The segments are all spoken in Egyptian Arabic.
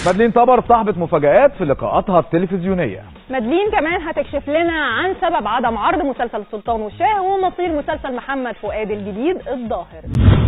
مادلين طبر صاحبة مفاجآت في لقاءاتها التلفزيونية مدلين كمان هتكشف لنا عن سبب عدم عرض مسلسل السلطان والشاه ومصير مسلسل محمد فؤاد الجديد الظاهر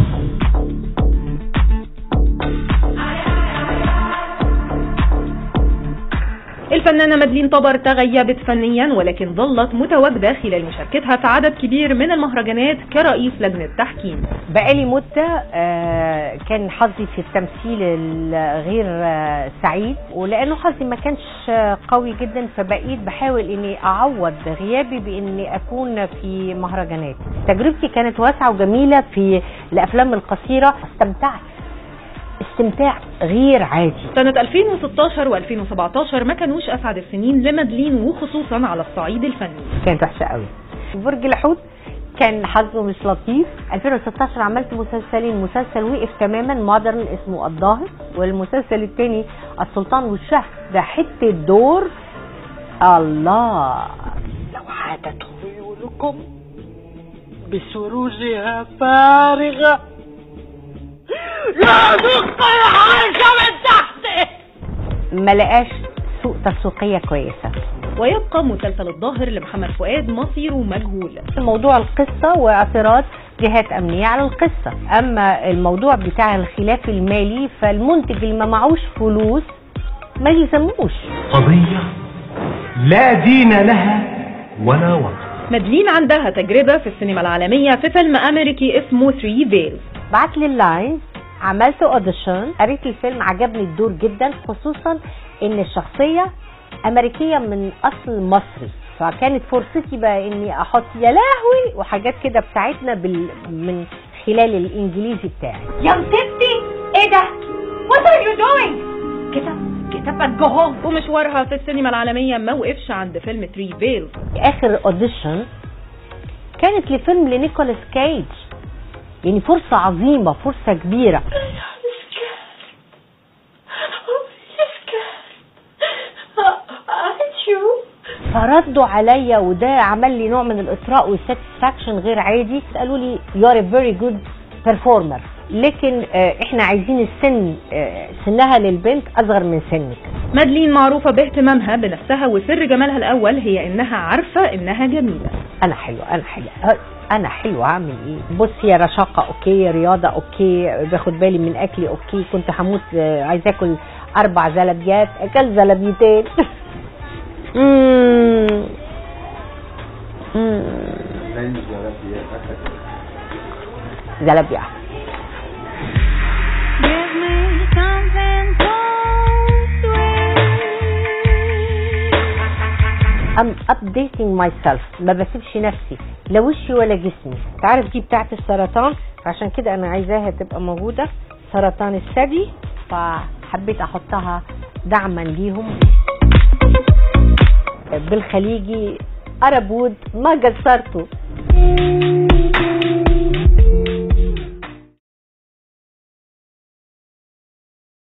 الفنانة مدلين طبر تغيبت فنيا ولكن ظلت متواجدة خلال مشاركتها في عدد كبير من المهرجانات كرئيس لجنة تحكيم بقالي مدة آه، كان حظي في التمثيل الغير آه، سعيد ولأنه حظي ما كانش آه، قوي جدا فبقيت بحاول إني أعوض غيابي بإني أكون في مهرجانات تجربتي كانت واسعة وجميلة في الأفلام القصيرة استمتعت استمتاع غير عادي سنة 2016 و2017 ما كانوش أسعد السنين لمدلين وخصوصا على الصعيد الفني كانت وحشة قوي برج الحوت كان حظه مش لطيف 2016 عملت مسلسلين مسلسل وقف تماما مودرن اسمه الظاهر والمسلسل الثاني السلطان والشهر ده حته دور الله لو عادت خيولكم بسروجها فارغة لا نقطع العرش من تحته ما لقاش سوق تسويقيه كويسه ويبقى مسلسل الظاهر لمحمد فؤاد مصيره مجهول موضوع القصه واعتراض جهات امنيه على القصه اما الموضوع بتاع الخلاف المالي فالمنتج اللي ما معوش فلوس ما يلزموش قضية لا دين لها ولا وطن مدلين عندها تجربة في السينما العالمية في فيلم أمريكي اسمه 3 فيلز بعت لي اللاين عملت اوديشن قريت الفيلم عجبني الدور جدا خصوصا ان الشخصيه امريكيه من اصل مصري فكانت فرصتي بقى اني احط يا لهوي وحاجات كده بتاعتنا بال... من خلال الانجليزي بتاعي يا ستي ايه ده؟ What are you doing? كده كده بتجههم ومشوارها في السينما العالمية ما وقفش عند فيلم 3 فيلز اخر اوديشن كانت لفيلم لنيكولاس كيج يعني فرصة عظيمة فرصة كبيرة فردوا عليا وده عمل لي نوع من الاطراء والساتسفاكشن غير عادي قالوا لي يو ار فيري جود بيرفورمر لكن آه، احنا عايزين السن آه، سنها للبنت اصغر من سنك مادلين معروفة باهتمامها بنفسها وسر جمالها الأول هي إنها عارفة إنها جميلة انا حلوه انا حلوه ه- انا حلوه اعمل ايه بص يا رشاقه اوكي رياضه اوكي باخد بالي من اكلي اوكي كنت هموت آه، عايزه اكل اربع زلابيات اكل زلابيتين مم. مم. زلابيا I'm updating myself ما بسيبش نفسي لا وشي ولا جسمي تعرف دي بتاعت السرطان عشان كده انا عايزاها تبقى موجودة سرطان الثدي فحبيت احطها دعما ليهم بالخليجي اربود ما قصرته